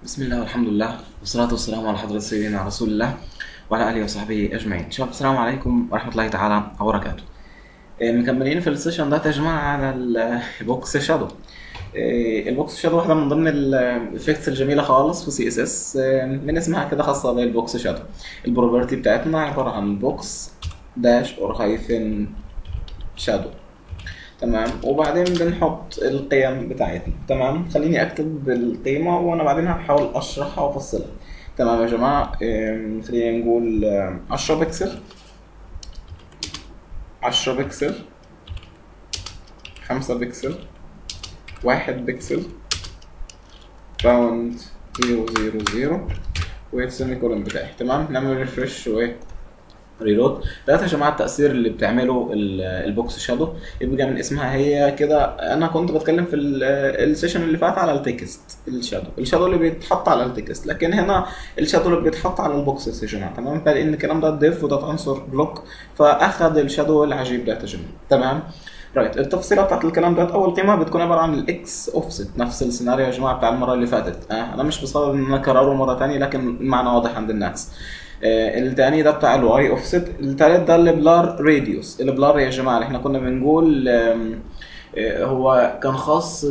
بسم الله والحمد لله والصلاة والسلام على حضرة سيدنا رسول الله وعلى آله وصحبه أجمعين شباب السلام عليكم ورحمة الله تعالى وبركاته آه، مكملين في السيشن ده يا جماعة على البوكس شادو آه، البوكس شادو واحدة من ضمن الافكتس الجميلة خالص في سي اس اس من اسمها كده خاصة بالبوكس شادو البروبرتي بتاعتنا عبارة عن بوكس داش اور هايفن شادو تمام وبعدين بنحط القيم بتاعتنا تمام خليني اكتب القيمة وانا بعدين هحاول اشرحها وافصلها تمام يا جماعة آم، خلينا نقول آم، 10 بكسل 10 بكسل 5 بكسل 1 بكسل باوند 0 0 0 والسيمي كولون بتاعي تمام نعمل ريفرش و ريلود ده يا جماعه التاثير اللي بتعمله ال- البوكس شادو يبقى من اسمها هي كده انا كنت بتكلم في ال- السيشن اللي فات على التكست الشادو الشادو اللي بيتحط على التكست لكن هنا الشادو اللي بيتحط على البوكس يا جماعه تمام لان الكلام ده ديف وده عنصر بلوك فاخد الشادو العجيب ده يا جماعه تمام رايت التفصيله بتاعت الكلام ده اول قيمه بتكون عباره عن الاكس اوفست نفس السيناريو يا جماعه بتاع المره اللي فاتت آه انا مش بصدد ان انا اكرره مره تانية لكن المعنى واضح عند الناس آه، التاني ده بتاع الواي اوفست التالت ده البلار راديوس البلار يا جماعه اللي احنا كنا بنقول آم، آه، هو كان خاص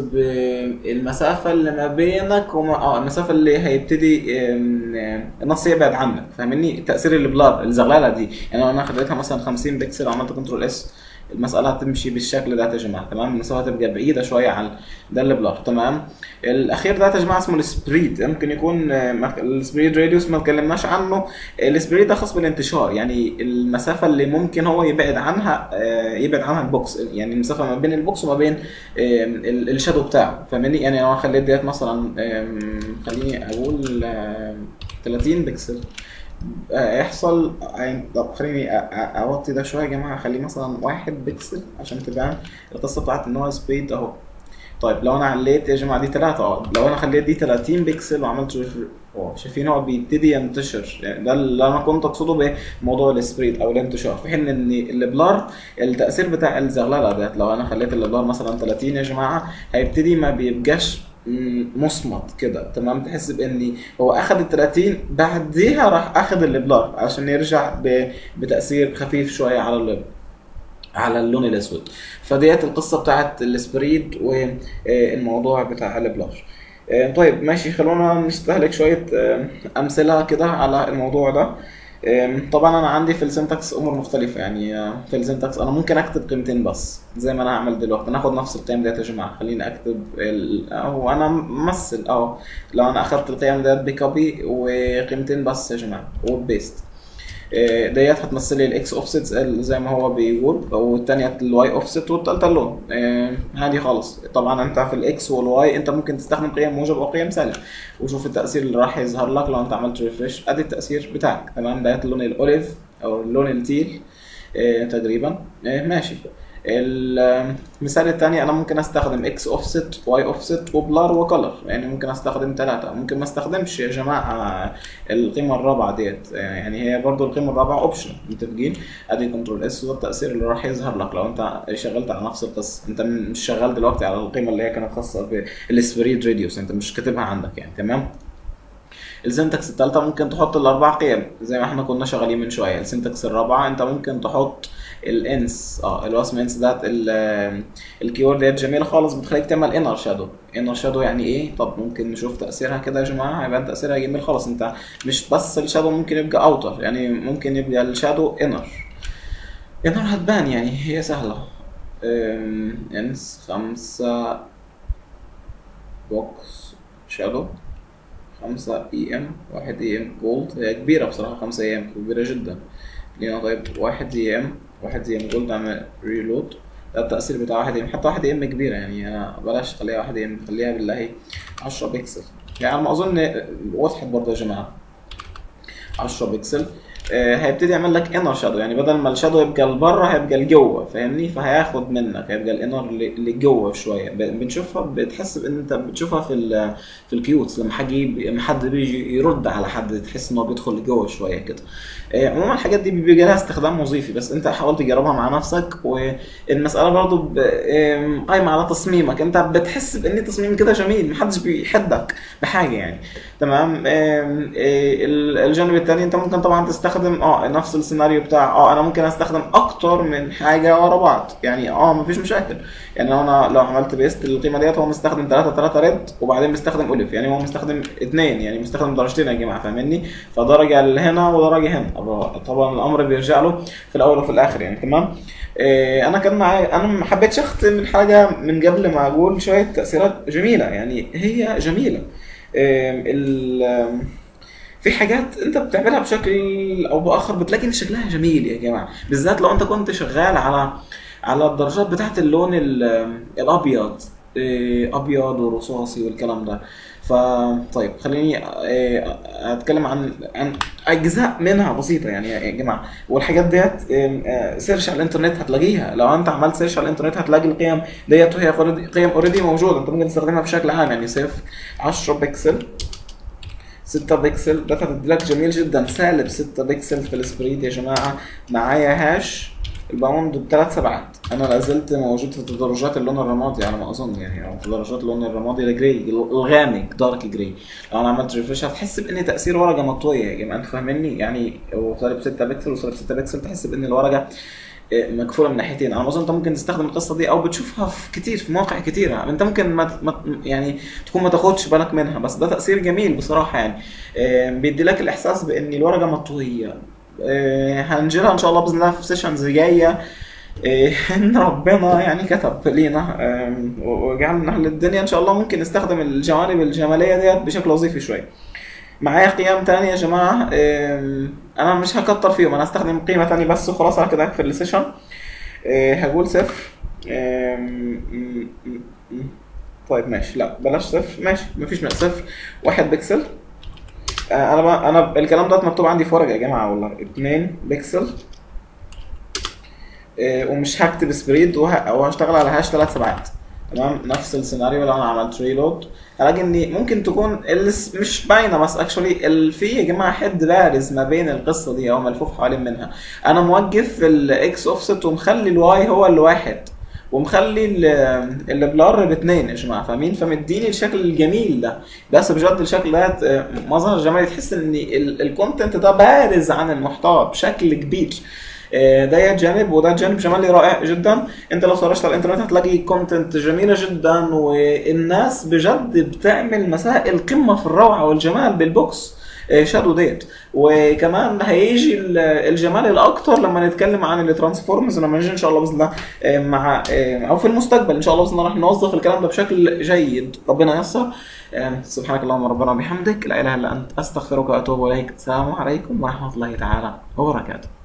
بالمسافة اللي ما بينك وما اه المسافة اللي هيبتدي آم، آم، النص يبعد عنك فاهمني تأثير البلار الزغللة دي يعني لو انا خليتها مثلا 50 بكسل وعملت كنترول اس المسألة هتمشي بالشكل ده يا جماعة تمام المسافة هتبقى بعيدة شوية عن ده البلار تمام الأخير ده يا جماعة اسمه السبريد ممكن يكون آه، ما- السبريد راديوس ما اتكلمناش عنه السبريد ده خاص بالانتشار يعني المسافة اللي ممكن هو يبعد عنها آه، يبعد عنها البوكس يعني المسافة ما بين البوكس وما بين آم، ال- الشادو بتاعه فاهمني يعني لو انا خليت ديت مثلا آم، خليني اقول آم، 30 بكسل آه، يحصل يعني طب خليني أ- أ- اوطي ده شويه يا جماعه اخليه مثلا واحد بكسل عشان تبان القصه بتاعت ان هو سبيد اهو طيب لو انا عليت يا جماعه دي 3 اه لو انا خليت دي 30 بكسل وعملت ريفر اه شايفين هو بيبتدي ينتشر يعني ده اللي انا كنت اقصده بموضوع السبريد او الانتشار في حين ان البلار التاثير بتاع الزغلله ده لو انا خليت البلار مثلا 30 يا جماعه هيبتدي ما بيبقاش مم، مصمت كده تمام تحس بان هو اخذ ال 30 بعديها راح اخذ البلار عشان يرجع ب- بتاثير خفيف شويه على اللون على اللون الاسود فديت القصه بتاعت السبريد والموضوع بتاع البلاش آه، طيب ماشي خلونا نستهلك شويه آه، امثله كده على الموضوع ده آم، طبعا انا عندي في السنتكس امور مختلفه يعني آه، في السنتكس انا ممكن اكتب قيمتين بس زي ما انا هعمل دلوقتي ناخد نفس القيم ديت يا جماعه خليني اكتب ال... او انا ممثل اه لو انا اخدت القيم ديت بكوبي وقيمتين بس يا جماعه وبيست آه، ديت هتمثل لي الاكس اوفست زي ما هو بيقول والتانية الواي اوفست والتالتة اللون آه، عادي خالص طبعا انت في الاكس والواي انت ممكن تستخدم قيم موجب او قيم سالب وشوف التأثير اللي راح يظهر لك لو انت عملت ريفرش ادي التأثير بتاعك تمام ديت اللون الاوليف او اللون التيل آه، تقريبا آه، ماشي المثال الثاني انا ممكن استخدم اكس اوفست واي اوفست وبلار وكلر يعني ممكن استخدم ثلاثة ممكن ما استخدمش يا جماعة القيمة الرابعة ديت يعني هي برضو القيمة الرابعة اوبشن متفقين ادي كنترول اس هو التأثير اللي راح يظهر لك لو انت شغلت على نفس القصة انت مش شغال دلوقتي على القيمة اللي هي كانت خاصة بالسبريد راديوس انت مش كاتبها عندك يعني تمام السنتكس الثالثة ممكن تحط الأربع قيم زي ما احنا كنا شغالين من شوية السنتكس الرابعة انت ممكن تحط الانس اه اللي هو اسمه انس ده الكيورد ديت جميلة خالص بتخليك تعمل انر شادو انر شادو يعني ايه طب ممكن نشوف تأثيرها كده يا جماعة هيبقى تأثيرها جميل خالص انت مش بس الشادو ممكن يبقى اوتر يعني ممكن يبقى الشادو انر انر هتبان يعني هي سهلة أم، انس خمسة بوكس شادو خمسة اي ام واحد اي ام جولد هي كبيرة بصراحة خمسة اي ام كبيرة جدا لينا طيب واحد اي ام واحد اي ام جولد اعمل ريلود ده التأثير بتاع واحد اي ام حتى واحد اي ام كبيرة يعني انا بلاش خليها واحد اي ام خليها بالله عشرة بكسل يعني على ما اظن وضحت برضه يا جماعة 10 بكسل آه، هيبتدي يعمل لك انر شادو يعني بدل ما الشادو يبقى لبره هيبقى لجوه فاهمني فهياخد منك هيبقى الانر ل- لجوه شويه ب- بنشوفها بتحس بان انت بتشوفها في ال في الكيوتس لما حد يجي- لما حد بيجي يرد على حد تحس ان هو بيدخل لجوه شويه كده آه، عموما الحاجات دي بيبقى لها استخدام وظيفي بس انت حاول تجربها مع نفسك والمساله برضو ب- آم، قايمه على تصميمك انت بتحس بان تصميم كده جميل محدش بيحدك بحاجه يعني تمام آم، آه، ال- الجانب الثاني انت ممكن طبعا تستخدم اه نفس السيناريو بتاع اه انا ممكن استخدم اكتر من حاجه ورا بعض يعني اه مفيش مشاكل يعني لو انا لو عملت بيست القيمه ديت هو مستخدم 3 3 ريد وبعدين بيستخدم اوليف يعني هو مستخدم اثنين يعني مستخدم درجتين يا جماعه فاهمني فدرجه اللي هنا ودرجه هنا طبعا الامر بيرجع له في الاول وفي الاخر يعني تمام إيه انا كان معايا انا ما حبيتش اختم الحاجه من قبل ما اقول شويه تاثيرات جميله يعني هي جميله إيه ال في حاجات انت بتعملها بشكل او باخر بتلاقي ان شكلها جميل يا جماعه بالذات لو انت كنت شغال على على الدرجات بتاعت اللون ال- الابيض إيه، ابيض ورصاصي والكلام ده فطيب خليني إيه، اتكلم عن عن اجزاء منها بسيطه يعني يا جماعه والحاجات ديت إيه، آه، سيرش على الانترنت هتلاقيها لو انت عملت سيرش على الانترنت هتلاقي القيم ديت وهي already- قيم اوريدي موجوده انت ممكن تستخدمها بشكل عام يعني سيف 10 بكسل 6 بكسل ده هتديلك جميل جدا سالب 6 بكسل في السبريد يا جماعه معايا هاش الباوند بثلاث سبعات انا لا زلت موجود في تدرجات اللون الرمادي على ما اظن يعني او تدرجات اللون الرمادي الجراي الغامق دارك جراي لو انا عملت ريفرش هتحس بان تاثير ورقه مطويه يا جماعه انتوا فاهميني يعني هو سالب 6 بكسل وسالب 6 بكسل تحس بان الورقه مكفوله من ناحيتين انا اظن انت ممكن تستخدم القصه دي او بتشوفها في كتير في مواقع كتيره انت ممكن ما ما يعني تكون ما تاخدش بالك منها بس ده تاثير جميل بصراحه يعني آه، بيدي لك الاحساس بان الورقه مطويه آه، هنجيلها ان شاء الله باذن الله في سيشنز جايه آه، ان ربنا يعني كتب لينا آم، وجعلنا للدنيا ان شاء الله ممكن نستخدم الجوانب الجماليه ديت بشكل وظيفي شويه معايا قيم تانية يا جماعة آم، أنا مش هكتر فيهم أنا هستخدم قيمة تانية بس وخلاص على كده هقفل السيشن آه، هقول صفر آم، م- م- م- طيب ماشي لا بلاش صفر ماشي مفيش من صفر واحد بكسل آه، انا بقى انا الكلام ده مكتوب عندي في ورقه يا جماعه والله 2 بكسل آه، ومش هكتب سبريد وه- وهشتغل على هاش ثلاث سبعات تمام نفس السيناريو لو انا عملت ريلود هلاقي ان ممكن تكون الس- مش باينه بس اكشولي في يا جماعه حد بارز ما بين القصه دي او ملفوف حوالين منها انا موقف الاكس اوفست ومخلي الواي هو الواحد ومخلي ال- البلار باثنين يا جماعه فاهمين فمديني الشكل الجميل ده بس بجد الشكل ده آه، مظهر جمالي تحس ان ال- الكونتنت ده بارز عن المحتوى بشكل كبير آه، ده جانب وده جانب جمالي رائع جدا انت لو سرشت على الانترنت هتلاقي كونتنت جميله جدا والناس بجد بتعمل مسائل قمه في الروعه والجمال بالبوكس آه، شادو ديت وكمان هيجي ال- الجمال الاكتر لما نتكلم عن الترانسفورمز لما نجي ان شاء الله باذن الله آه، مع آه، او في المستقبل ان شاء الله باذن الله راح نوظف الكلام ده بشكل جيد ربنا ييسر آه، سبحانك اللهم ربنا وبحمدك لا اله الا انت استغفرك واتوب اليك السلام عليكم ورحمه الله تعالى وبركاته